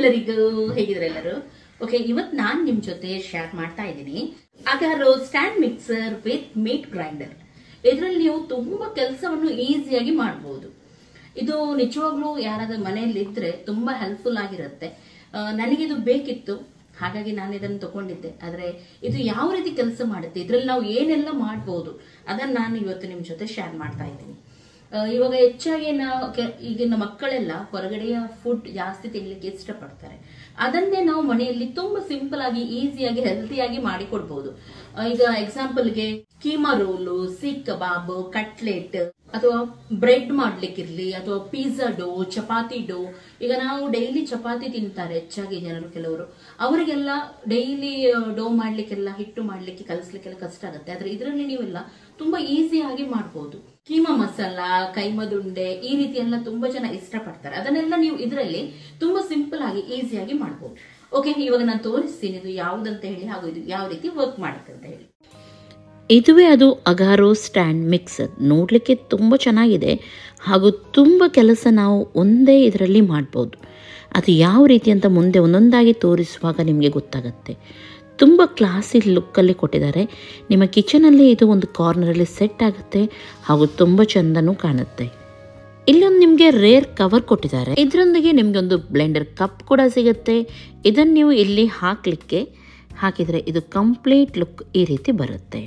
ಎಲ್ಲರಿಗೂ ಹೇಗಿದ್ರೆ ಎಲ್ಲರೂ ಓಕೆ ಇವತ್ತು ನಾನು ನಿಮ್ಮ ಜೊತೆ ಶೇರ್ ಮಾಡ್ತಾ ಇದ್ದೀನಿ Agaro stand mixer with meat grinder ಇದರಲ್ಲಿ ನೀವು ತುಂಬಾ ಕೆಲಸವನ್ನು ಈಸಿಯಾಗಿ ಮಾಡಬಹುದು ಇದು ನಿಜವಾಗ್ಲೂ ಯಾರಾದ್ರೂ ಮನೆಯಲ್ಲಿ ಇದ್ರೆ ತುಂಬಾ ಹೆಲ್ಪ್ಫುಲ್ ಆಗಿರುತ್ತೆ ಆ, ನನಗಿದು ಬೇಕಿತ್ತು ಹಾಗಾಗಿ ನಾನು ಇದನ್ನು ತಗೊಂಡಿದ್ದೆ ಆದ್ರೆ ಇದು ಯಾವ ರೀತಿ ಕೆಲಸ ಮಾಡುತ್ತೆ ಇದ್ರಲ್ಲಿ ನಾವು ಏನೆಲ್ಲ ಮಾಡ್ಬೋದು ಅದನ್ನ ನಾನು ಇವತ್ತು ನಿಮ್ ಜೊತೆ ಶೇರ್ ಮಾಡ್ತಾ ಇದ್ದೀನಿ ಆ, ಇವಾಗ ಹೆಚ್ಚಾಗಿ ನಾವು ಕೆ- ಈಗಿನ ಮಕ್ಕಳೆಲ್ಲ ಹೊರಗಡೆಯ ಫುಡ್ ಜಾಸ್ತಿ ತಿನ್ಲಿಕ್ಕೆ ಇಷ್ಟಪಡ್ತಾರೆ ಅದನ್ನೇ ನಾವು ಮನೆಯಲ್ಲಿ ತುಂಬಾ ಸಿಂಪಲ್ ಆಗಿ ಈಸಿಯಾಗಿ ಹೆಲ್ತಿಯಾಗಿ ಮಾಡಿ ಕೊಡ್ಬೋದು ಆ, ಈಗ ಎಕ್ಸಾಂಪಲ್ಗೆ keema roll seekh kebab cutlet ಅಥವಾ ಬ್ರೆಡ್ ಮಾಡ್ಲಿಕ್ಕಿರ್ಲಿ ಅಥವಾ ಪಿಜ್ಜಾ ಡೋ ಚಪಾತಿ ಡೋ ಈಗ ನಾವು ಡೈಲಿ ಚಪಾತಿ ತಿಂತಾರೆ ಹೆಚ್ಚಾಗಿ ಜನರು ಕೆಲವರು ಅವರಿಗೆಲ್ಲ ಡೈಲಿ ಡೋ ಮಾಡ್ಲಿಕ್ಕೆಲ್ಲ ಹಿಟ್ಟು ಮಾಡ್ಲಿಕ್ಕೆ ಕಲಿಸ್ಲಿಕ್ಕೆಲ್ಲ ಕಷ್ಟ ಆಗುತ್ತೆ ಆದ್ರೆ ಇದರಲ್ಲಿ ನೀವೆಲ್ಲ ತುಂಬಾ ಈಸಿಯಾಗಿ ಮಾಡ್ಬೋದು ಕೀಮಾ ಮಸಾಲ ಕೈಮದುಂಡೆ ಈ ರೀತಿ ಎಲ್ಲ ತುಂಬಾ ಜನ ಇಷ್ಟಪಡ್ತಾರೆ ಅದನ್ನೆಲ್ಲ ನೀವು ಇದರಲ್ಲಿ ತುಂಬಾ ಸಿಂಪಲ್ ಆಗಿ ಈಸಿಯಾಗಿ ಮಾಡ್ಬೋದು ಓಕೆ ಇವಾಗ ನಾನು ತೋರಿಸ್ತೀನಿ ಇದು ಯಾವ್ದಂತ ಹೇಳಿ ಹಾಗೂ ಇದು ಯಾವ ರೀತಿ ವರ್ಕ್ ಮಾಡುತ್ತೆ ಅಂತ ಹೇಳಿ ಇದುವೇ ಅದು ಅಗಾರೋ ಸ್ಟ್ಯಾಂಡ್ ಮಿಕ್ಸರ್ ನೋಡಲಿಕ್ಕೆ ತುಂಬ ಚೆನ್ನಾಗಿದೆ ಹಾಗೂ ತುಂಬ ಕೆಲಸ ನಾವು ಒಂದೇ ಇದರಲ್ಲಿ ಮಾಡ್ಬೋದು ಅದು ಯಾವ ರೀತಿ ಅಂತ ಮುಂದೆ ಒಂದೊಂದಾಗಿ ತೋರಿಸುವಾಗ ನಿಮಗೆ ಗೊತ್ತಾಗುತ್ತೆ ತುಂಬ ಕ್ಲಾಸಿ ಲುಕ್ಕಲ್ಲಿ ಕೊಟ್ಟಿದ್ದಾರೆ ನಿಮ್ಮ ಕಿಚನಲ್ಲಿ ಇದು ಒಂದು ಕಾರ್ನರಲ್ಲಿ ಸೆಟ್ ಆಗುತ್ತೆ ಹಾಗೂ ತುಂಬ ಚೆಂದನೂ ಕಾಣುತ್ತೆ ಇಲ್ಲೊಂದು ನಿಮಗೆ ರೇರ್ ಕವರ್ ಕೊಟ್ಟಿದ್ದಾರೆ ಇದರೊಂದಿಗೆ ನಿಮಗೆ ಒಂದು ಬ್ಲೆಂಡರ್ ಕಪ್ ಕೂಡ ಸಿಗುತ್ತೆ ಇದನ್ನು ನೀವು ಇಲ್ಲಿ ಹಾಕಲಿಕ್ಕೆ ಹಾಕಿದರೆ ಇದು ಕಂಪ್ಲೀಟ್ ಲುಕ್ ಈ ರೀತಿ ಬರುತ್ತೆ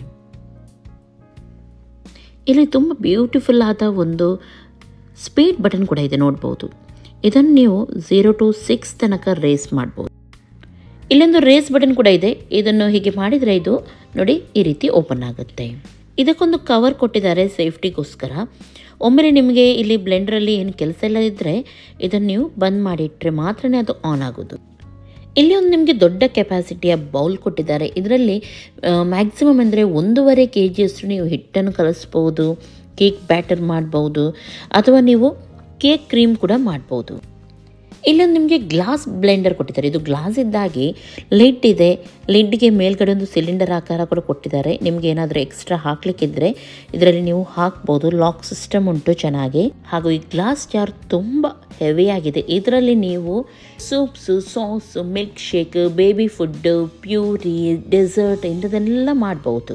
ಇಲ್ಲಿ ತುಂಬ ಬ್ಯೂಟಿಫುಲ್ ಆದ ಒಂದು ಸ್ಪೀಡ್ ಬಟನ್ ಕೂಡ ಇದೆ ನೋಡ್ಬೋದು ಇದನ್ನು ನೀವು ಝೀರೋ ಟು ಸಿಕ್ಸ್ ತನಕ ರೇಸ್ ಮಾಡ್ಬೋದು ಇಲ್ಲೊಂದು ರೇಸ್ ಬಟನ್ ಕೂಡ ಇದೆ ಇದನ್ನು ಹೀಗೆ ಮಾಡಿದರೆ ಇದು ನೋಡಿ ಈ ರೀತಿ ಓಪನ್ ಆಗುತ್ತೆ ಇದಕ್ಕೊಂದು ಕವರ್ ಕೊಟ್ಟಿದ್ದಾರೆ ಸೇಫ್ಟಿಗೋಸ್ಕರ ಒಮ್ಮೆ ನಿಮಗೆ ಇಲ್ಲಿ ಬ್ಲೆಂಡರಲ್ಲಿ ಏನು ಕೆಲಸ ಇಲ್ಲ ಇದ್ದರೆ ಇದನ್ನು ನೀವು ಬಂದ್ ಮಾಡಿಟ್ರೆ ಮಾತ್ರನೇ ಅದು ಆನ್ ಆಗೋದು ಇಲ್ಲಿ ಒಂದು ನಿಮಗೆ ದೊಡ್ಡ ಕೆಪಾಸಿಟಿಯ ಬೌಲ್ ಕೊಟ್ಟಿದ್ದಾರೆ ಇದರಲ್ಲಿ ಮ್ಯಾಕ್ಸಿಮಮ್ ಅಂದರೆ ಒಂದೂವರೆ ಕೆ ಜಿಯಷ್ಟು ನೀವು ಹಿಟ್ಟನ್ನು ಕಲಿಸ್ಬೋದು ಕೇಕ್ ಬ್ಯಾಟರ್ ಮಾಡ್ಬೋದು ಅಥವಾ ನೀವು ಕೇಕ್ ಕ್ರೀಮ್ ಕೂಡ ಮಾಡ್ಬೋದು ಇಲ್ಲೊಂದು ನಿಮಗೆ ಗ್ಲಾಸ್ ಬ್ಲೆಂಡರ್ ಕೊಟ್ಟಿದ್ದಾರೆ ಇದು ಗ್ಲಾಸ್ ಇದ್ದಾಗಿ ಲಿಡ್ ಇದೆ ಲಿಡ್ಗೆ ಮೇಲ್ಗಡೆ ಒಂದು ಸಿಲಿಂಡರ್ ಆಕಾರ ಕೂಡ ಕೊಟ್ಟಿದ್ದಾರೆ ನಿಮ್ಗೆ ಏನಾದರೂ ಎಕ್ಸ್ಟ್ರಾ ಹಾಕ್ಲಿಕ್ಕಿದ್ರೆ ಇದರಲ್ಲಿ ನೀವು ಹಾಕ್ಬೋದು ಲಾಕ್ ಸಿಸ್ಟಮ್ ಉಂಟು ಚೆನ್ನಾಗಿ ಹಾಗೂ ಈ ಗ್ಲಾಸ್ ಜಾರ್ ತುಂಬ ಹೆವಿ ಆಗಿದೆ ಇದರಲ್ಲಿ ನೀವು soups sauce milk shake baby food puree dessert ಇಂಥದನ್ನೆಲ್ಲ ಮಾಡ್ಬೋದು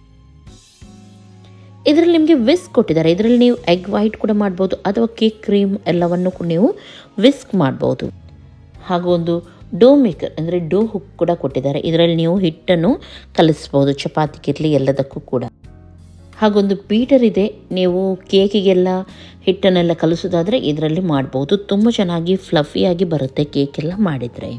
ಇದರಲ್ಲಿ ನಿಮಗೆ ವಿಸ್ಕ್ ಕೊಟ್ಟಿದ್ದಾರೆ ಇದರಲ್ಲಿ ನೀವು ಎಗ್ ವೈಟ್ ಕೂಡ ಮಾಡ್ಬೋದು ಅಥವಾ ಕೇಕ್ ಕ್ರೀಮ್ ಎಲ್ಲವನ್ನು ಕೂಡ ನೀವು ವಿಸ್ಕ್ ಮಾಡ್ಬೋದು ಹಾಗೂ ಒಂದು ಡೋ ಮೇಕರ್ ಅಂದರೆ ಡೋ ಹುಕ್ ಕೂಡ ಕೊಟ್ಟಿದ್ದಾರೆ ಇದರಲ್ಲಿ ನೀವು ಹಿಟ್ಟನ್ನು ಕಲಿಸ್ಬೋದು ಚಪಾತಿಗಿರಲಿ ಎಲ್ಲದಕ್ಕೂ ಕೂಡ ಹಾಗೊಂದು ಬೀಟರ್ ಇದೆ ನೀವು ಕೇಕಿಗೆಲ್ಲ ಹಿಟ್ಟನ್ನೆಲ್ಲ ಕಲಿಸೋದಾದರೆ ಇದರಲ್ಲಿ ಮಾಡ್ಬೋದು ತುಂಬ ಚೆನ್ನಾಗಿ ಫ್ಲಫಿಯಾಗಿ ಬರುತ್ತೆ ಕೇಕೆಲ್ಲ ಮಾಡಿದರೆ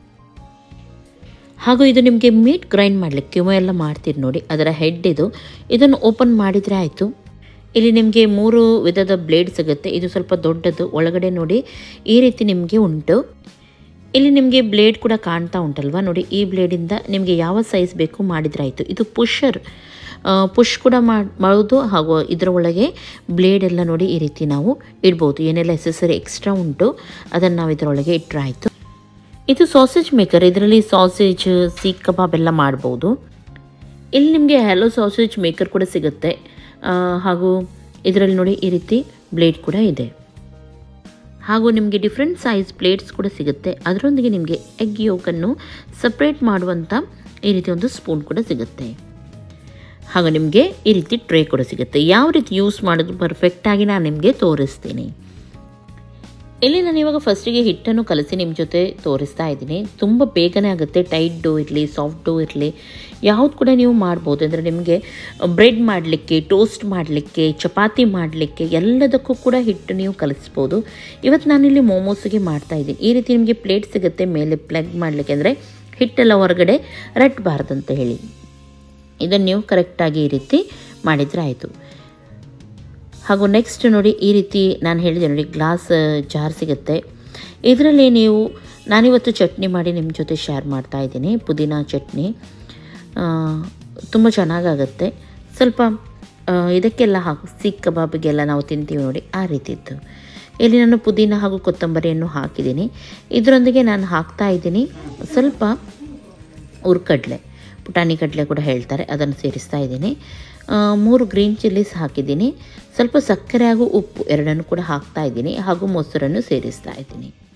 ಹಾಗೂ ಇದು ನಿಮಗೆ ಮೀಟ್ ಗ್ರೈಂಡ್ ಮಾಡಲಿಕ್ಕೆ ಕಿಮೋ ಎಲ್ಲ ಮಾಡ್ತೀರಿ ನೋಡಿ ಅದರ ಹೆಡ್ ಇದು ಇದನ್ನು ಓಪನ್ ಮಾಡಿದರೆ ಆಯಿತು ಇಲ್ಲಿ ನಿಮಗೆ ಮೂರು ವಿಧದ ಬ್ಲೇಡ್ ಸಿಗುತ್ತೆ ಇದು ಸ್ವಲ್ಪ ದೊಡ್ಡದು ಒಳಗಡೆ ನೋಡಿ ಈ ರೀತಿ ನಿಮಗೆ ಉಂಟು ಇಲ್ಲಿ ನಿಮಗೆ ಬ್ಲೇಡ್ ಕೂಡ ಕಾಣ್ತಾ ಉಂಟಲ್ವಾ ನೋಡಿ ಈ ಬ್ಲೇಡಿಂದ ನಿಮಗೆ ಯಾವ ಸೈಜ್ ಬೇಕು ಮಾಡಿದರೆ ಆಯಿತು ಇದು ಪುಷರ್ ಪುಷ್ ಕೂಡ ಮಾಡ್- ಮಾಡೋದು ಹಾಗೂ ಇದರ ಒಳಗೆ ಬ್ಲೇಡ್ ಎಲ್ಲ ನೋಡಿ ಈ ರೀತಿ ನಾವು ಇಡ್ಬೋದು ಏನೆಲ್ಲ ಎಸೆಸರಿ ಎಕ್ಸ್ಟ್ರಾ ಉಂಟು ಅದನ್ನು ನಾವು ಇದರೊಳಗೆ ಇಟ್ಟರೆ ಆಯಿತು ಇದು ಸಾಸೇಜ್ ಮೇಕರ್ ಇದರಲ್ಲಿ ಸಾಸೇಜ್ ಸೀಖ್ ಕಬಾಬ್ ಎಲ್ಲ ಮಾಡ್ಬೋದು ಇಲ್ಲಿ ನಿಮಗೆ ಹ್ಯಾಲೋ ಸಾಸೇಜ್ ಮೇಕರ್ ಕೂಡ ಸಿಗುತ್ತೆ ಆ, ಹಾಗೂ ಇದರಲ್ಲಿ ನೋಡಿ ಈ ರೀತಿ ಬ್ಲೇಡ್ ಕೂಡ ಇದೆ ಹಾಗೂ ನಿಮಗೆ ಡಿಫ್ರೆಂಟ್ ಸೈಜ್ ಪ್ಲೇಟ್ಸ್ ಕೂಡ ಸಿಗುತ್ತೆ ಅದರೊಂದಿಗೆ ನಿಮಗೆ ಎಗ್ ಯೋಗನ್ನು ಸಪ್ರೇಟ್ ಮಾಡುವಂಥ ಈ ರೀತಿ ಒಂದು ಸ್ಪೂನ್ ಕೂಡ ಸಿಗುತ್ತೆ ಹಾಗೂ ನಿಮಗೆ ಈ ರೀತಿ ಟ್ರೇ ಕೂಡ ಸಿಗುತ್ತೆ ಯಾವ ರೀತಿ ಯೂಸ್ ಮಾಡೋದು ಪರ್ಫೆಕ್ಟಾಗಿ ನಾನು ನಿಮಗೆ ತೋರಿಸ್ತೀನಿ ಇಲ್ಲಿ ನಾನು ಇವಾಗ ಫಸ್ಟಿಗೆ ಹಿಟ್ಟನ್ನು ಕಲಸಿ ನಿಮ್ಮ ಜೊತೆ ತೋರಿಸ್ತಾ ಇದ್ದೀನಿ ತುಂಬ ಬೇಗನೆ ಆಗುತ್ತೆ ಟೈಟ್ ಡೋ ಇರಲಿ ಸಾಫ್ಟ್ ಡೋ ಇರಲಿ ಯಾವ್ದು ಕೂಡ ನೀವು ಮಾಡ್ಬೋದು ಅಂದರೆ ನಿಮಗೆ ಬ್ರೆಡ್ ಮಾಡಲಿಕ್ಕೆ ಟೋಸ್ಟ್ ಮಾಡಲಿಕ್ಕೆ ಚಪಾತಿ ಮಾಡಲಿಕ್ಕೆ ಎಲ್ಲದಕ್ಕೂ ಕೂಡ ಹಿಟ್ಟು ನೀವು ಕಲಿಸ್ಬೋದು ಇವತ್ತು ನಾನಿಲ್ಲಿ ಮೋಮೋಸಿಗೆ ಮಾಡ್ತಾ ಇದ್ದೀನಿ ಈ ರೀತಿ ನಿಮಗೆ ಪ್ಲೇಟ್ ಸಿಗುತ್ತೆ ಮೇಲೆ ಪ್ಲಗ್ ಮಾಡಲಿಕ್ಕೆ ಅಂದರೆ ಹಿಟ್ಟೆಲ್ಲ ಹೊರಗಡೆ ರಟ್ಟಬಾರ್ದಂತ ಹೇಳಿ ಇದನ್ನು ನೀವು ಕರೆಕ್ಟಾಗಿ ಈ ರೀತಿ ಮಾಡಿದರೆ ಆಯಿತು ಹಾಗೂ ನೆಕ್ಸ್ಟ್ ನೋಡಿ ಈ ರೀತಿ ನಾನು ಹೇಳಿದೆ ನೋಡಿ ಗ್ಲಾಸ್ ಜಾರ್ ಸಿಗುತ್ತೆ ಇದರಲ್ಲಿ ನೀವು ನಾನಿವತ್ತು ಚಟ್ನಿ ಮಾಡಿ ನಿಮ್ಮ ಜೊತೆ ಶೇರ್ ಮಾಡ್ತಾ ಇದ್ದೀನಿ ಪುದೀನ ಚಟ್ನಿ ತುಂಬ ಚೆನ್ನಾಗಾಗುತ್ತೆ ಸ್ವಲ್ಪ ಆ, ಇದಕ್ಕೆಲ್ಲ ಹಾಕಿ ಸೀಖ್ ಕಬಾಬಿಗೆಲ್ಲ ನಾವು ತಿಂತೀವಿ ನೋಡಿ ಆ ರೀತಿದ್ದು ಇಲ್ಲಿ ನಾನು ಪುದೀನ ಹಾಗೂ ಕೊತ್ತಂಬರಿಯನ್ನು ಹಾಕಿದ್ದೀನಿ ಇದರೊಂದಿಗೆ ನಾನು ಹಾಕ್ತಾ ಇದ್ದೀನಿ ಸ್ವಲ್ಪ ಉರ್ಕಡ್ಲೆ ಪುಟಾಣಿ ಕಡಲೆ ಕೂಡ ಹೇಳ್ತಾರೆ ಅದನ್ನು ಸೇರಿಸ್ತಾ ಇದ್ದೀನಿ ಆ, ಮೂರು ಗ್ರೀನ್ ಚಿಲ್ಲೀಸ್ ಹಾಕಿದ್ದೀನಿ ಸ್ವಲ್ಪ ಸಕ್ಕರೆ ಹಾಗೂ ಉಪ್ಪು ಎರಡನ್ನು ಕೂಡ ಹಾಕ್ತಾ ಇದ್ದೀನಿ ಹಾಗೂ ಮೊಸರನ್ನು ಸೇರಿಸ್ತಾ ಇದ್ದೀನಿ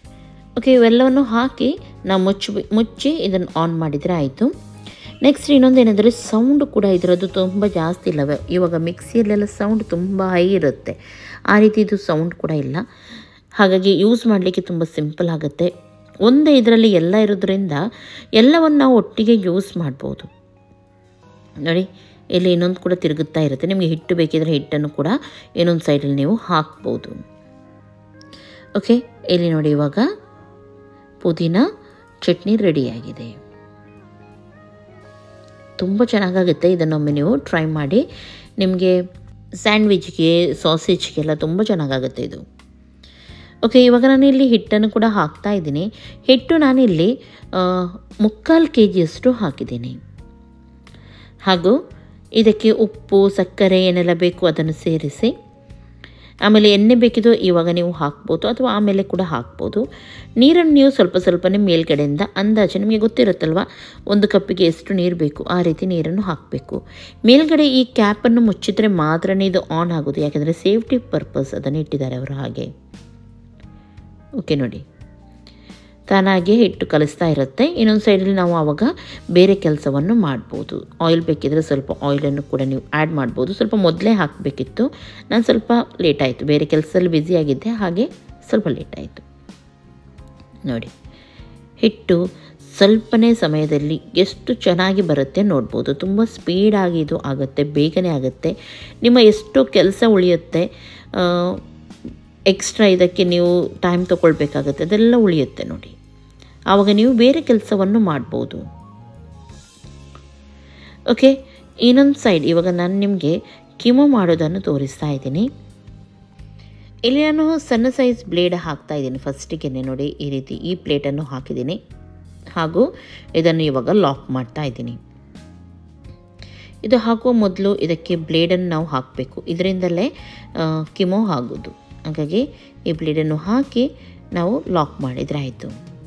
ಓಕೆ ಇವೆಲ್ಲವನ್ನು ಹಾಕಿ ನಾವು ಮುಚ್ಚಿ ಮುಚ್ಚಿ ಇದನ್ನು ಆನ್ ಮಾಡಿದರೆ ಆಯಿತು ನೆಕ್ಸ್ಟ್ ಇನ್ನೊಂದು ಏನಂದರೆ ಸೌಂಡ್ ಕೂಡ ಇದರದ್ದು ತುಂಬ ಜಾಸ್ತಿ ಇಲ್ಲವೆ ಇವಾಗ ಮಿಕ್ಸಿಯಲ್ಲೆಲ್ಲ ಸೌಂಡ್ ತುಂಬ ಹೈ ಇರುತ್ತೆ ಆ ರೀತಿ ಇದು ಸೌಂಡ್ ಕೂಡ ಇಲ್ಲ ಹಾಗಾಗಿ ಯೂಸ್ ಮಾಡಲಿಕ್ಕೆ ತುಂಬ ಸಿಂಪಲ್ ಆಗುತ್ತೆ ಒಂದೇ ಇದರಲ್ಲಿ ಎಲ್ಲ ಇರೋದ್ರಿಂದ ಎಲ್ಲವನ್ನು ನಾವು ಒಟ್ಟಿಗೆ ಯೂಸ್ ಮಾಡ್ಬೋದು ನೋಡಿ ಇಲ್ಲಿ ಇನ್ನೊಂದು ಕೂಡ ತಿರುಗುತ್ತಾ ಇರುತ್ತೆ ನಿಮಗೆ ಹಿಟ್ಟು ಬೇಕಿದ್ರೆ ಹಿಟ್ಟನ್ನು ಕೂಡ ಇನ್ನೊಂದು ಸೈಡಲ್ಲಿ ನೀವು ಹಾಕ್ಬೋದು ಓಕೆ ಇಲ್ಲಿ ನೋಡಿ ಇವಾಗ ಪುದೀನ ಚಟ್ನಿ ರೆಡಿಯಾಗಿದೆ ತುಂಬ ಚೆನ್ನಾಗಾಗುತ್ತೆ ಇದನ್ನೊಮ್ಮೆ ನೀವು ಟ್ರೈ ಮಾಡಿ ನಿಮಗೆ ಸ್ಯಾಂಡ್ವಿಚ್ಗೆ ಸಾಸೇಜ್ಗೆಲ್ಲ ತುಂಬ ಚೆನ್ನಾಗಾಗುತ್ತೆ ಇದು ಓಕೆ ಇವಾಗ ನಾನು ಇಲ್ಲಿ ಹಿಟ್ಟನ್ನು ಕೂಡ ಹಾಕ್ತಾ ಇದ್ದೀನಿ ಹಿಟ್ಟು ನಾನಿಲ್ಲಿ ಆ, ಮುಕ್ಕಾಲು ಕೆ ಜಿಯಷ್ಟು ಹಾಕಿದ್ದೀನಿ ಹಾಗೂ ಇದಕ್ಕೆ ಉಪ್ಪು ಸಕ್ಕರೆ ಏನೆಲ್ಲ ಬೇಕು ಅದನ್ನು ಸೇರಿಸಿ ಆಮೇಲೆ ಎಣ್ಣೆ ಬೇಕಿದ್ದು ಇವಾಗ ನೀವು ಹಾಕ್ಬೋದು ಅಥವಾ ಆಮೇಲೆ ಕೂಡ ಹಾಕ್ಬೋದು ನೀರನ್ನು ನೀವು ಸ್ವಲ್ಪ ಸ್ವಲ್ಪನೇ ಮೇಲ್ಗಡೆಯಿಂದ ಅಂದಾಜು ನಿಮಗೆ ಗೊತ್ತಿರುತ್ತಲ್ವ ಒಂದು ಕಪ್ಪಿಗೆ ಎಷ್ಟು ನೀರು ಬೇಕು ಆ ರೀತಿ ನೀರನ್ನು ಹಾಕಬೇಕು ಮೇಲ್ಗಡೆ ಈ ಕ್ಯಾಪನ್ನು ಮುಚ್ಚಿದ್ರೆ ಮಾತ್ರನೇ ಇದು ಆನ್ ಆಗೋದು ಯಾಕೆಂದರೆ ಸೇಫ್ಟಿ ಪರ್ಪಸ್ ಅದನ್ನು ಇಟ್ಟಿದ್ದಾರೆ ಅವರು ಹಾಗೆ ಓಕೆ ನೋಡಿ ತಾನಾಗೆ ಹಿಟ್ಟು ಕಲಿಸ್ತಾ ಇರುತ್ತೆ ಇನ್ನೊಂದು ಸೈಡಲ್ಲಿ ನಾವು ಆವಾಗ ಬೇರೆ ಕೆಲಸವನ್ನು ಮಾಡ್ಬೋದು ಆಯಿಲ್ ಬೇಕಿದ್ರೆ ಸ್ವಲ್ಪ ಆಯಿಲನ್ನು ಕೂಡ ನೀವು ಆ್ಯಡ್ ಮಾಡ್ಬೋದು ಸ್ವಲ್ಪ ಮೊದಲೇ ಹಾಕಬೇಕಿತ್ತು ನಾನು ಸ್ವಲ್ಪ ಲೇಟ್ ಆಯಿತು ಬೇರೆ ಕೆಲಸದಲ್ಲಿ ಬ್ಯುಸಿಯಾಗಿದ್ದೆ ಹಾಗೆ ಸ್ವಲ್ಪ ಲೇಟ್ ಆಯಿತು ನೋಡಿ ಹಿಟ್ಟು ಸ್ವಲ್ಪನೇ ಸಮಯದಲ್ಲಿ ಎಷ್ಟು ಚೆನ್ನಾಗಿ ಬರುತ್ತೆ ನೋಡ್ಬೋದು ತುಂಬ ಸ್ಪೀಡಾಗಿ ಇದು ಆಗುತ್ತೆ ಬೇಗನೆ ಆಗುತ್ತೆ ನಿಮ್ಮ ಎಷ್ಟು ಕೆಲಸ ಉಳಿಯುತ್ತೆ ಎಕ್ಸ್ಟ್ರಾ ಇದಕ್ಕೆ ನೀವು ಟೈಮ್ ತೊಗೊಳ್ಬೇಕಾಗತ್ತೆ ಅದೆಲ್ಲ ಉಳಿಯುತ್ತೆ ನೋಡಿ ಆವಾಗ ನೀವು ಬೇರೆ ಕೆಲಸವನ್ನು ಮಾಡ್ಬೋದು ಓಕೆ ಇನ್ನೊಂದು ಸೈಡ್ ಇವಾಗ ನಾನು ನಿಮಗೆ ಕಿಮೋ ಮಾಡೋದನ್ನು ತೋರಿಸ್ತಾ ಇದ್ದೀನಿ ಇಲ್ಲಿ ನಾನು ಸಣ್ಣ ಸೈಜ್ ಬ್ಲೇಡ್ ಹಾಕ್ತಾ ಇದ್ದೀನಿ ಫಸ್ಟಿಗೆ ನೋಡಿ ಈ ರೀತಿ ಈ ಪ್ಲೇಟನ್ನು ಹಾಕಿದ್ದೀನಿ ಹಾಗೂ ಇದನ್ನು ಇವಾಗ ಲಾಕ್ ಮಾಡ್ತಾ ಇದ್ದೀನಿ ಇದು ಹಾಕುವ ಮೊದಲು ಇದಕ್ಕೆ ಬ್ಲೇಡನ್ನು ನಾವು ಹಾಕಬೇಕು ಇದರಿಂದಲೇ ಆ, ಕಿಮೋ ಆಗೋದು ಹಾಗಾಗಿ ಈ ಬ್ಲೇಡನ್ನು ಹಾಕಿ ನಾವು ಲಾಕ್ ಮಾಡಿದರೆ ಆಯಿತು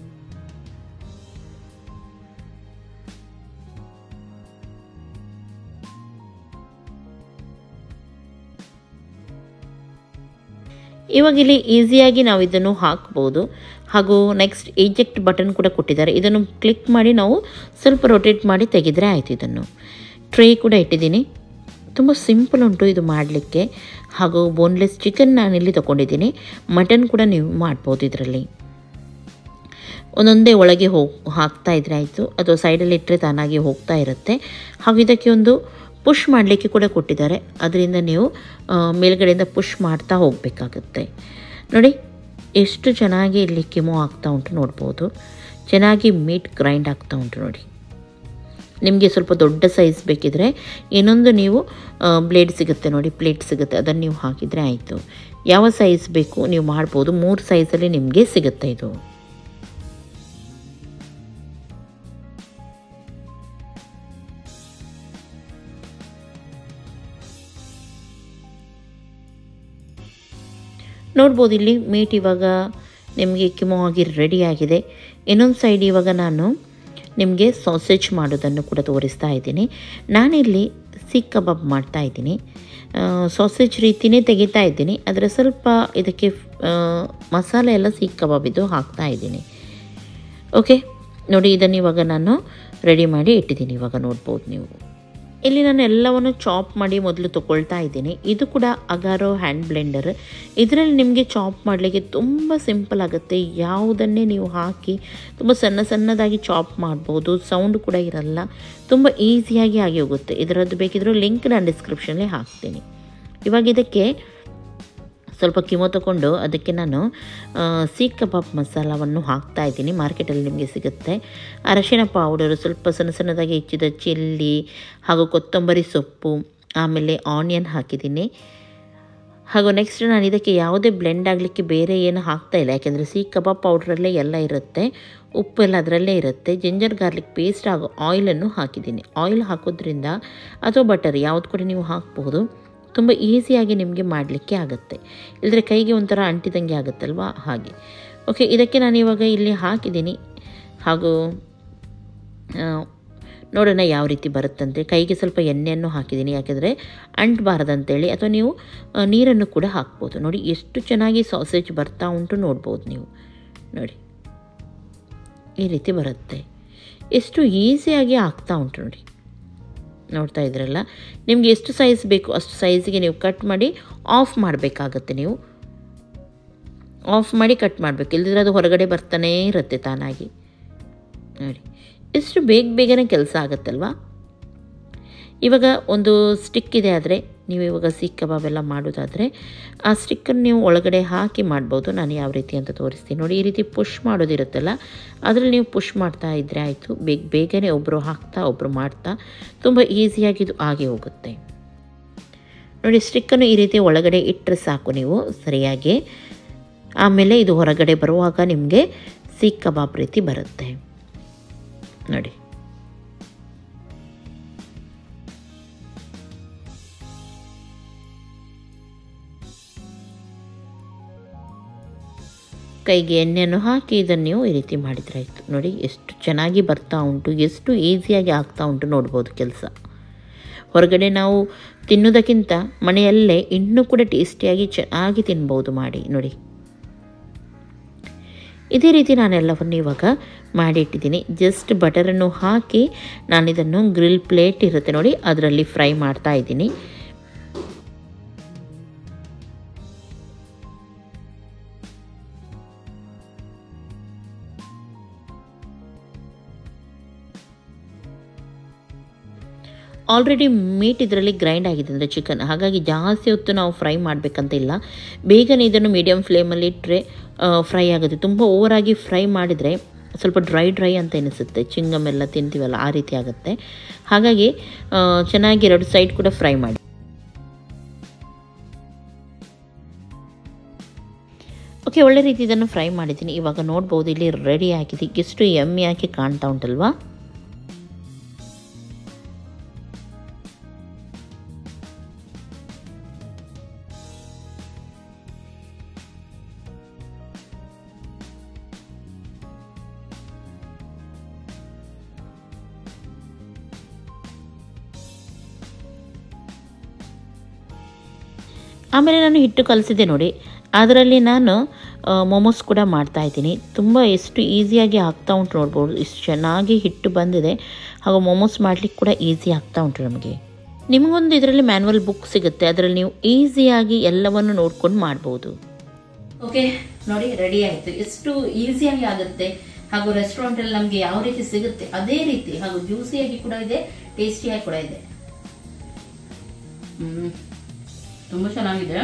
ಇವಾಗ ಇಲ್ಲಿ ಈಸಿಯಾಗಿ ನಾವು ಇದನ್ನು ಹಾಕ್ಬೋದು ಹಾಗೂ ನೆಕ್ಸ್ಟ್ ಏಜೆಕ್ಟ್ ಬಟನ್ ಕೂಡ ಕೊಟ್ಟಿದ್ದಾರೆ ಇದನ್ನು ಕ್ಲಿಕ್ ಮಾಡಿ ನಾವು ಸ್ವಲ್ಪ ರೊಟೇಟ್ ಮಾಡಿ ತೆಗೆದರೆ ಆಯಿತು ಇದನ್ನು ಟ್ರೇ ಕೂಡ ಇಟ್ಟಿದ್ದೀನಿ ತುಂಬ ಸಿಂಪಲ್ ಉಂಟು ಇದು ಮಾಡಲಿಕ್ಕೆ ಹಾಗೂ ಬೋನ್ಲೆಸ್ ಚಿಕನ್ ನಾನಿಲ್ಲಿ ತೊಗೊಂಡಿದ್ದೀನಿ ಮಟನ್ ಕೂಡ ನೀವು ಮಾಡ್ಬೋದು ಇದರಲ್ಲಿ ಒಂದೊಂದೇ ಒಳಗೆ ಹೋಗಿ ಹಾಕ್ತಾ ಇದ್ರೆ ಆಯಿತು ಅಥವಾ ಸೈಡಲ್ಲಿ ಇಟ್ಟರೆ ತಾನಾಗಿ ಹೋಗ್ತಾ ಇರುತ್ತೆ ಹಾಗೂ ಇದಕ್ಕೆ ಒಂದು ಪುಷ್ ಮಾಡಲಿಕ್ಕೆ ಕೂಡ ಕೊಟ್ಟಿದ್ದಾರೆ ಅದರಿಂದ ನೀವು ಆ, ಮೇಲ್ಗಡೆಯಿಂದ ಪುಷ್ ಮಾಡ್ತಾ ಹೋಗಬೇಕಾಗುತ್ತೆ ನೋಡಿ ಎಷ್ಟು ಚೆನ್ನಾಗಿ ಇಲ್ಲಿ ಕಿಮೋ ಆಗ್ತಾ ಉಂಟು ನೋಡ್ಬೋದು ಚೆನ್ನಾಗಿ ಮೀಟ್ ಗ್ರೈಂಡ್ ಆಗ್ತಾ ಉಂಟು ನೋಡಿ ನಿಮಗೆ ಸ್ವಲ್ಪ ದೊಡ್ಡ ಸೈಜ್ ಬೇಕಿದ್ರೆ ಇನ್ನೊಂದು ನೀವು ಬ್ಲೇಡ್ ಸಿಗುತ್ತೆ ನೋಡಿ ಪ್ಲೇಟ್ ಸಿಗುತ್ತೆ ಅದನ್ನು ನೀವು ಹಾಕಿದರೆ ಆಯಿತು ಯಾವ ಸೈಜ್ ಬೇಕು ನೀವು ಮಾಡ್ಬೋದು ಮೂರು ಸೈಜಲ್ಲಿ ನಿಮಗೆ ಸಿಗುತ್ತೆ ಇದು ನೋಡ್ಬೋದು ಇಲ್ಲಿ ಮೀಟ್ ಇವಾಗ ನಿಮಗೆ ಕಿಮೋ ಆಗಿ ರೆಡಿ ಆಗಿದೆ ಇನ್ನೊಂದು ಸೈಡ್ ಇವಾಗ ನಾನು ನಿಮಗೆ ಸಾಸೇಜ್ ಮಾಡೋದನ್ನು ಕೂಡ ತೋರಿಸ್ತಾ ಇದ್ದೀನಿ ನಾನಿಲ್ಲಿ ಸೀಖ್ ಕಬಾಬ್ ಮಾಡ್ತಾ ಇದ್ದೀನಿ ಸಾಸೇಜ್ ರೀತಿಯೇ ತೆಗಿತಾ ಇದ್ದೀನಿ ಆದರೆ ಸ್ವಲ್ಪ ಇದಕ್ಕೆ ಆ, ಮಸಾಲೆ ಎಲ್ಲ ಸೀಖ್ ಕಬಾಬ್ ಇದು ಹಾಕ್ತಾ ಇದ್ದೀನಿ ಓಕೆ ನೋಡಿ ಇದನ್ನು ಇವಾಗ ನಾನು ರೆಡಿ ಮಾಡಿ ಇಟ್ಟಿದ್ದೀನಿ ಇವಾಗ ನೋಡ್ಬೋದು ನೀವು ಇಲ್ಲಿ ನಾನು ಎಲ್ಲವನ್ನು ಚಾಪ್ ಮಾಡಿ ಮೊದಲು ತೊಗೊಳ್ತಾ ಇದ್ದೀನಿ ಇದು ಕೂಡ ಅಗಾರೋ ಹ್ಯಾಂಡ್ ಬ್ಲೆಂಡರ್ ಇದರಲ್ಲಿ ನಿಮಗೆ ಚಾಪ್ ಮಾಡಲಿಕ್ಕೆ ತುಂಬ ಸಿಂಪಲ್ ಆಗುತ್ತೆ ಯಾವುದನ್ನೇ ನೀವು ಹಾಕಿ ತುಂಬ ಸಣ್ಣ ಸಣ್ಣದಾಗಿ ಚಾಪ್ ಮಾಡ್ಬೋದು ಸೌಂಡ್ ಕೂಡ ಇರಲ್ಲ ತುಂಬ ಈಸಿಯಾಗಿ ಆಗಿ ಹೋಗುತ್ತೆ ಇದರದ್ದು ಬೇಕಿದ್ರೂ ಲಿಂಕ್ ನಾನು ಡಿಸ್ಕ್ರಿಪ್ಷನ್ಲಿ ಹಾಕ್ತೀನಿ ಇವಾಗ ಇದಕ್ಕೆ ಸ್ವಲ್ಪ ಕಿಮೋ ತಗೊಂಡು ಅದಕ್ಕೆ ನಾನು ಆ, ಸೀಖ್ ಕಬಾಬ್ ಮಸಾಲವನ್ನು ಹಾಕ್ತಾ ಇದ್ದೀನಿ ಮಾರ್ಕೆಟಲ್ಲಿ ನಿಮಗೆ ಸಿಗುತ್ತೆ ಅರಶಿನ ಪೌಡರು ಸ್ವಲ್ಪ ಸಣ್ಣ ಸಣ್ಣದಾಗಿ ಹೆಚ್ಚಿದ ಚಿಲ್ಲಿ ಹಾಗೂ ಕೊತ್ತಂಬರಿ ಸೊಪ್ಪು ಆಮೇಲೆ ಆನಿಯನ್ ಹಾಕಿದ್ದೀನಿ ಹಾಗೂ ನೆಕ್ಸ್ಟ್ ನಾನು ಇದಕ್ಕೆ ಯಾವುದೇ ಬ್ಲೆಂಡ್ ಆಗಲಿಕ್ಕೆ ಬೇರೆ ಏನು ಹಾಕ್ತಾ ಇಲ್ಲ ಯಾಕೆಂದರೆ ಸೀಖ್ ಕಬಾಬ್ ಪೌಡ್ರಲ್ಲೇ ಎಲ್ಲ ಇರುತ್ತೆ ಉಪ್ಪೆಲ್ಲ ಅದರಲ್ಲೇ ಇರುತ್ತೆ ಜಿಂಜರ್ ಗಾರ್ಲಿಕ್ ಪೇಸ್ಟ್ ಹಾಗೂ ಆಯಿಲನ್ನು ಹಾಕಿದ್ದೀನಿ ಆಯಿಲ್ ಹಾಕೋದ್ರಿಂದ ಅಥವಾ ಬಟರ್ ಯಾವ್ದು ಕೂಡ ನೀವು ಹಾಕ್ಬೋದು ತುಂಬ ಈಸಿಯಾಗಿ ನಿಮಗೆ ಮಾಡಲಿಕ್ಕೆ ಆಗುತ್ತೆ ಇಲ್ಲದ್ರೆ ಕೈಗೆ ಒಂಥರ ಅಂಟಿದಂಗೆ ಆಗುತ್ತಲ್ವಾ ಹಾಗೆ ಓಕೆ ಇದಕ್ಕೆ ನಾನು ಇವಾಗ ಇಲ್ಲಿ ಹಾಕಿದ್ದೀನಿ ಹಾಗೂ ಆ, ನೋಡೋಣ ಯಾವ ರೀತಿ ಬರುತ್ತಂತೆ ಕೈಗೆ ಸ್ವಲ್ಪ ಎಣ್ಣೆಯನ್ನು ಹಾಕಿದ್ದೀನಿ ಯಾಕೆಂದರೆ ಅಂಟಬಾರ್ದಂತೇಳಿ ಅಥವಾ ನೀವು ಆ, ನೀರನ್ನು ಕೂಡ ಹಾಕ್ಬೋದು ನೋಡಿ ಎಷ್ಟು ಚೆನ್ನಾಗಿ ಸಾಸೇಜ್ ಬರ್ತಾ ಉಂಟು ನೋಡ್ಬೋದು ನೀವು ನೋಡಿ ಈ ರೀತಿ ಬರುತ್ತೆ ಎಷ್ಟು ಈಸಿಯಾಗಿ ಆಗ್ತಾ ಉಂಟು ನೋಡಿ ನೋಡ್ತಾ ಇದ್ರಲ್ಲ ನಿಮಗೆ ಎಷ್ಟು ಸೈಜ್ ಬೇಕು ಅಷ್ಟು ಸೈಜಿಗೆ ನೀವು ಕಟ್ ಮಾಡಿ ಆಫ್ ಮಾಡಬೇಕಾಗತ್ತೆ ನೀವು ಆಫ್ ಮಾಡಿ ಕಟ್ ಮಾಡಬೇಕು ಇಲ್ಲದಿದ್ರೆ ಅದು ಹೊರಗಡೆ ಬರ್ತಾನೇ ಇರುತ್ತೆ ತಾನಾಗಿ ನೋಡಿ ಎಷ್ಟು ಬೇಗ ಬೇಗನೆ ಕೆಲಸ ಆಗುತ್ತಲ್ವಾ ಇವಾಗ ಒಂದು ಸ್ಟಿಕ್ ಇದೆ ಆದರೆ ನೀವು ಇವಾಗ ಸೀಖ್ ಕಬಾಬ್ ಎಲ್ಲ ಮಾಡೋದಾದರೆ ಆ ಸ್ಟಿಕ್ಕನ್ನು ನೀವು ಒಳಗಡೆ ಹಾಕಿ ಮಾಡ್ಬೋದು ನಾನು ಯಾವ ರೀತಿ ಅಂತ ತೋರಿಸ್ತೀನಿ ನೋಡಿ ಈ ರೀತಿ ಪುಷ್ ಮಾಡೋದಿರುತ್ತಲ್ಲ ಅದರಲ್ಲಿ ನೀವು ಪುಷ್ ಮಾಡ್ತಾ ಇದ್ದರೆ ಆಯಿತು ಬೇಗ ಬೇಗನೆ ಒಬ್ಬರು ಹಾಕ್ತಾ ಒಬ್ಬರು ಮಾಡ್ತಾ ತುಂಬ ಈಸಿಯಾಗಿ ಇದು ಆಗಿ ಹೋಗುತ್ತೆ ನೋಡಿ ಸ್ಟಿಕ್ಕನ್ನು ಈ ರೀತಿ ಒಳಗಡೆ ಇಟ್ಟರೆ ಸಾಕು ನೀವು ಸರಿಯಾಗಿ ಆಮೇಲೆ ಇದು ಹೊರಗಡೆ ಬರುವಾಗ ನಿಮಗೆ ಸೀಖ್ ಕಬಾಬ್ ರೀತಿ ಬರುತ್ತೆ ನೋಡಿ ಕೈಗೆ ಎಣ್ಣೆಯನ್ನು ಹಾಕಿ ಇದನ್ನು ನೀವು ಈ ರೀತಿ ಮಾಡಿದ್ರೆ ಆಯಿತು ನೋಡಿ ಎಷ್ಟು ಚೆನ್ನಾಗಿ ಬರ್ತಾ ಉಂಟು ಎಷ್ಟು ಈಸಿಯಾಗಿ ಆಗ್ತಾ ಉಂಟು ನೋಡ್ಬೋದು ಕೆಲಸ ಹೊರಗಡೆ ನಾವು ತಿನ್ನೋದಕ್ಕಿಂತ ಮನೆಯಲ್ಲೇ ಇನ್ನೂ ಕೂಡ ಟೇಸ್ಟಿಯಾಗಿ ಚೆನ್ನಾಗಿ ತಿನ್ಬೋದು ಮಾಡಿ ನೋಡಿ ಇದೇ ರೀತಿ ನಾನೆಲ್ಲವನ್ನು ಇವಾಗ ಮಾಡಿಟ್ಟಿದ್ದೀನಿ ಜಸ್ಟ್ ಬಟರನ್ನು ಹಾಕಿ ನಾನಿದನ್ನು ಗ್ರಿಲ್ ಪ್ಲೇಟ್ ಇರುತ್ತೆ ನೋಡಿ ಅದರಲ್ಲಿ ಫ್ರೈ ಮಾಡ್ತಾ ಇದ್ದೀನಿ ಆಲ್ರೆಡಿ ಮೀಟ್ ಇದರಲ್ಲಿ ಗ್ರೈಂಡ್ ಆಗಿದೆ ಅಂದರೆ ಚಿಕನ್ ಹಾಗಾಗಿ ಜಾಸ್ತಿ ಹೊತ್ತು ನಾವು ಫ್ರೈ ಮಾಡಬೇಕಂತ ಇಲ್ಲ ಬೇಗನೆ ಇದನ್ನು ಮೀಡಿಯಮ್ ಫ್ಲೇಮಲ್ಲಿ ಇಟ್ಟರೆ ಫ್ರೈ ಆಗುತ್ತೆ ತುಂಬ ಓವರಾಗಿ ಫ್ರೈ ಮಾಡಿದರೆ ಸ್ವಲ್ಪ ಡ್ರೈ ಡ್ರೈ ಅಂತ ಎನಿಸುತ್ತೆ ಚಿಂಗಮ್ ಎಲ್ಲ ತಿಂತೀವಲ್ಲ ಆ ರೀತಿ ಆಗುತ್ತೆ ಹಾಗಾಗಿ ಚೆನ್ನಾಗಿ ಎರಡು ಸೈಡ್ ಕೂಡ ಫ್ರೈ ಮಾಡಿ ಓಕೆ ಒಳ್ಳೆ ರೀತಿ ಇದನ್ನು ಫ್ರೈ ಮಾಡಿದ್ದೀನಿ ಇವಾಗ ನೋಡ್ಬೋದು ಇಲ್ಲಿ ರೆಡಿ ಆಗಿದೆ ಎಷ್ಟು ಎಮ್ಮೆ ಹಾಕಿ ಕಾಣ್ತಾ ಉಂಟಲ್ವಾ ಆಮೇಲೆ ನಾನು ಹಿಟ್ಟು ಕಲಿಸಿದೆ ನೋಡಿ ಅದರಲ್ಲಿ ನಾನು ಮೊಮೋಸ್ ಕೂಡ ಮಾಡ್ತಾ ಇದ್ದೀನಿ ತುಂಬ ಎಷ್ಟು ಈಸಿಯಾಗಿ ಆಗ್ತಾ ಉಂಟು ನೋಡ್ಬೋದು ಎಷ್ಟು ಚೆನ್ನಾಗಿ ಹಿಟ್ಟು ಬಂದಿದೆ ಹಾಗೂ ಮೊಮೋಸ್ ಮಾಡಲಿಕ್ಕೆ ಕೂಡ ಈಸಿ ಆಗ್ತಾ ಉಂಟು ನಮಗೆ ನಿಮಗೊಂದು ಇದರಲ್ಲಿ ಮ್ಯಾನ್ಯಲ್ ಬುಕ್ ಸಿಗುತ್ತೆ ಅದರಲ್ಲಿ ನೀವು ಈಸಿಯಾಗಿ ಎಲ್ಲವನ್ನು ನೋಡ್ಕೊಂಡು ಮಾಡ್ಬೋದು ಓಕೆ ನೋಡಿ ರೆಡಿ ಆಯ್ತು ಎಷ್ಟು ಈಸಿಯಾಗಿ ಆಗುತ್ತೆ ಹಾಗೂ ರೆಸ್ಟೋರೆಂಟ್ ಅಲ್ಲಿ ನಮ್ಗೆ ಯಾವ ರೀತಿ ಸಿಗುತ್ತೆ ಅದೇ ರೀತಿ ಹಾಗೂ ಜ್ಯೂಸಿಯಾಗಿ ಕೂಡ ಇದೆ ಟೇಸ್ಟಿಯಾಗಿ ಕೂಡ ಇದೆ ಹ್ಮ್ ತುಂಬಾ ಚೆನ್ನಾಗಿದೆ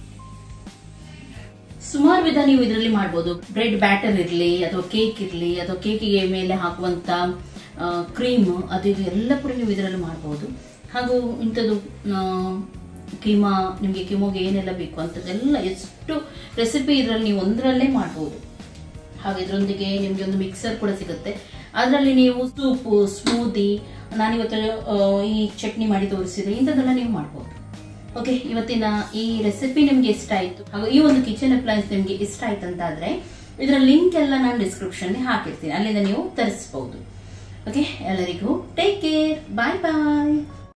ಸುಮಾರು ವಿಧ ನೀವು ಇದರಲ್ಲಿ ಮಾಡ್ಬೋದು ಬ್ರೆಡ್ ಬ್ಯಾಟರ್ ಇರಲಿ ಅಥವಾ ಕೇಕ್ ಇರಲಿ ಅಥವಾ ಕೇಕಿಗೆ ಮೇಲೆ ಹಾಕುವಂತ ಕ್ರೀಮ್ ಅದು ಇದು ಎಲ್ಲ ಕೂಡ ನೀವು ಇದರಲ್ಲಿ ಮಾಡ್ಬೋದು ಹಾಗೂ ಇಂಥದ್ದು ಕೀಮಾ ನಿಮಗೆ ಕಿಮೋಗೆ ಏನೆಲ್ಲ ಬೇಕು ಅಂತದೆಲ್ಲ ಎಷ್ಟು ರೆಸಿಪಿ ಇದರಲ್ಲಿ ನೀವು ಒಂದರಲ್ಲೇ ಮಾಡ್ಬೋದು ಹಾಗೆ ಇದರೊಂದಿಗೆ ನಿಮಗೆ ಒಂದು ಮಿಕ್ಸರ್ ಕೂಡ ಸಿಗುತ್ತೆ ಅದರಲ್ಲಿ ನೀವು ಸೂಪು ಸ್ಮೂದಿ ನಾನಿವತ್ತು ಆ, ಈ ಚಟ್ನಿ ಮಾಡಿ ತೋರಿಸಿದ್ರೆ ಇಂಥದ್ದೆಲ್ಲ ನೀವು ಮಾಡ್ಬೋದು ಓಕೆ ಇವತ್ತಿನ ಈ ರೆಸಿಪಿ ನಿಮ್ಗೆ ಇಷ್ಟ ಆಯ್ತು ಹಾಗೂ ಈ ಒಂದು ಕಿಚನ್ ಅಪ್ಲಯನ್ಸ್ ನಿಮ್ಗೆ ಇಷ್ಟ ಆಯ್ತು ಅಂತ ಆದ್ರೆ ಇದರ ಲಿಂಕ್ ಎಲ್ಲ ನಾನು ಡಿಸ್ಕ್ರಿಪ್ಷನ್ ಹಾಕಿರ್ತೀನಿ ಅಲ್ಲಿಂದ ನೀವು ತರಿಸಬಹುದು ಓಕೆ ಎಲ್ಲರಿಗೂ ಟೇಕ್ ಕೇರ್ ಬಾಯ್ ಬಾಯ್